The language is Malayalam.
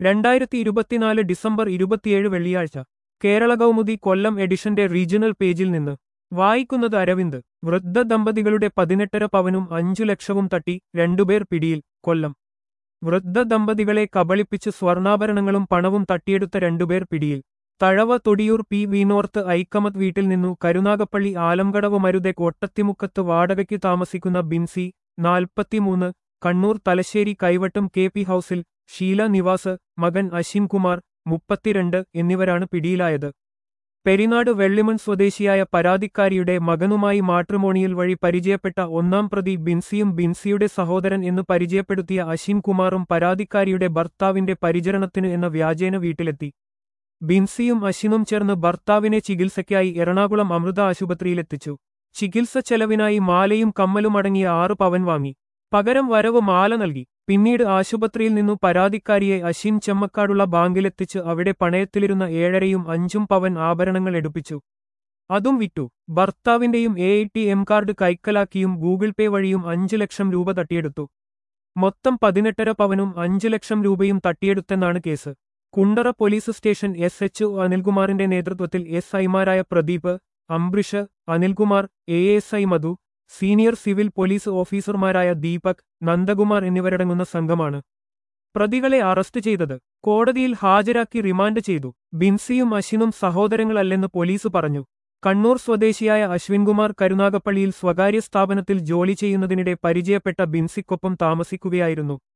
രണ്ടായിരത്തി ഇരുപത്തിനാല് ഡിസംബർ ഇരുപത്തിയേഴ് വെള്ളിയാഴ്ച കേരള കൗമുദി കൊല്ലം എഡിഷന്റെ റീജിയണൽ പേജിൽ നിന്ന് വായിക്കുന്നത് അരവിന്ദ് വൃദ്ധ ദമ്പതികളുടെ പതിനെട്ടര പവനും അഞ്ചു ലക്ഷവും തട്ടി രണ്ടുപേർ പിടിയിൽ കൊല്ലം വൃദ്ധ ദമ്പതികളെ കബളിപ്പിച്ച് സ്വർണ്ണാഭരണങ്ങളും പണവും തട്ടിയെടുത്ത രണ്ടുപേർ പിടിയിൽ തഴവ തൊടിയൂർ പി വിനോർത്ത് ഐക്കമത് വീട്ടിൽ നിന്നു കരുനാഗപ്പള്ളി ആലംകടവ് മരുതെ കൊട്ടത്തിമുക്കത്ത് വാടകയ്ക്ക് താമസിക്കുന്ന ബിൻസി നാൽപ്പത്തിമൂന്ന് കണ്ണൂർ തലശ്ശേരി കൈവട്ടം കെ പി ഹൌസിൽ ഷീല നിവാസ് മകൻ അശ്വിൻ കുമാർ മുപ്പത്തിരണ്ട് എന്നിവരാണ് പിടിയിലായത് പെരിനാട് വെള്ളിമൺ സ്വദേശിയായ പരാതിക്കാരിയുടെ മകനുമായി മാട്രിമോണിയൽ വഴി പരിചയപ്പെട്ട ഒന്നാം പ്രതി ബിൻസിയും ബിൻസിയുടെ സഹോദരൻ എന്ന് പരിചയപ്പെടുത്തിയ അശ്വിൻ കുമാറും പരാതിക്കാരിയുടെ ഭർത്താവിന്റെ പരിചരണത്തിന് എന്ന വ്യാജേന വീട്ടിലെത്തി ബിൻസിയും അശ്വിനും ചേർന്ന് ഭർത്താവിനെ ചികിത്സയ്ക്കായി എറണാകുളം അമൃത ആശുപത്രിയിലെത്തിച്ചു ചികിത്സ ചെലവിനായി മാലയും കമ്മലും അടങ്ങിയ ആറ് പവൻ വാങ്ങി പകരം വരവ് മാല നൽകി പിന്നീട് ആശുപത്രിയിൽ നിന്നു പരാതിക്കാരിയെ അശ്വിൻ ചെമ്മക്കാടുള്ള ബാങ്കിലെത്തിച്ച് അവിടെ പണയത്തിലിരുന്ന ഏഴരയും അഞ്ചും പവൻ ആഭരണങ്ങൾ എടുപ്പിച്ചു അതും വിറ്റു ഭർത്താവിന്റെയും എ ടി എം കാർഡ് കൈക്കലാക്കിയും ഗൂഗിൾ പേ വഴിയും അഞ്ചു ലക്ഷം രൂപ തട്ടിയെടുത്തു മൊത്തം പതിനെട്ടര പവനും അഞ്ചു ലക്ഷം രൂപയും തട്ടിയെടുത്തെന്നാണ് case Kundara police station S H അനിൽകുമാറിന്റെ നേതൃത്വത്തിൽ എസ് ഐമാരായ Pradeep Ambrish Anilkumar A S I Madhu senior civil police ഓഫീസർമാരായ ദീപക് നന്ദകുമാർ എന്നിവരടങ്ങുന്ന സംഘമാണ് പ്രതികളെ അറസ്റ്റ് ചെയ്തത് കോടതിയിൽ ഹാജരാക്കി റിമാൻഡ് ചെയ്തു ബിൻസിയും അശ്വിനും സഹോദരങ്ങളല്ലെന്ന് പോലീസ് പറഞ്ഞു കണ്ണൂർ സ്വദേശിയായ അശ്വിൻകുമാർ കരുനാഗപ്പള്ളിയിൽ സ്വകാര്യ സ്ഥാപനത്തിൽ ജോലി ചെയ്യുന്നതിനിടെ പരിചയപ്പെട്ട ബിൻസിക്കൊപ്പം താമസിക്കുകയായിരുന്നു